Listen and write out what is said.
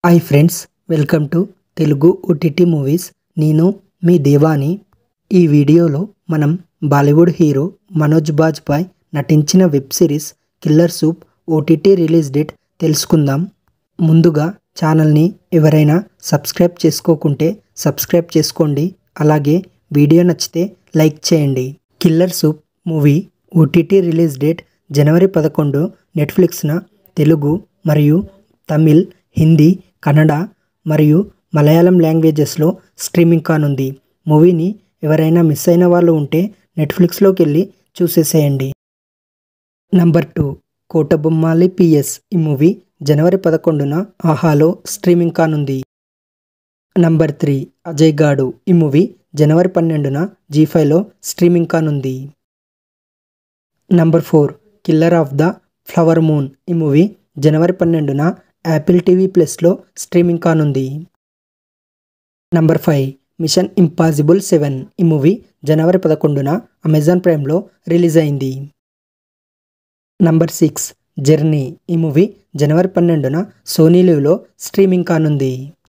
hi friends welcome to Telugu OTT movies నేను మీ దేవాని ఈ వీడియోలో మనం బాలీవుడ్ హీరో మనోజ్ బాజ్పాయ్ నటించిన web series killer soup OTT release date తెలుసుకుందాం ముందుగా ఛానల్ని ఎవరైనా సబ్స్క్రైబ్ చేసుకోకుంటే సబ్స్క్రైబ్ చేసుకోండి అలాగే వీడియో నచ్చితే లైక్ చేయండి killer soup movie OTT release date జనవరి పదకొండు నెట్ఫ్లిక్స్న తెలుగు మరియు తమిళ్ హిందీ కన్నడ మరియు మలయాళం లాంగ్వేజెస్లో స్ట్రీమింగ్ కానుంది మూవీని ఎవరైనా మిస్ అయిన వాళ్ళు ఉంటే నెట్ఫ్లిక్స్లోకి వెళ్ళి చూసేసేయండి నంబర్ టూ కోటబొమ్మాలి పిఎస్ ఈ మూవీ జనవరి పదకొండున ఆహాలో స్ట్రీమింగ్ కానుంది నంబర్ త్రీ అజయ్ గాడు ఈ మూవీ జనవరి పన్నెండున జీ ఫైవ్లో స్ట్రీమింగ్ కానుంది number four killer of the flower moon ఈ మూవీ జనవరి పన్నెండున యాపిల్ టీవీ ప్లస్లో స్ట్రీమింగ్ కానుంది number five mission impossible seven ఈ మూవీ జనవరి పదకొండున అమెజాన్ ప్రైమ్లో రిలీజ్ అయింది నంబర్ సిక్స్ జర్నీ ఈ మూవీ జనవరి పన్నెండున సోనీ లివ్లో స్ట్రీమింగ్ కానుంది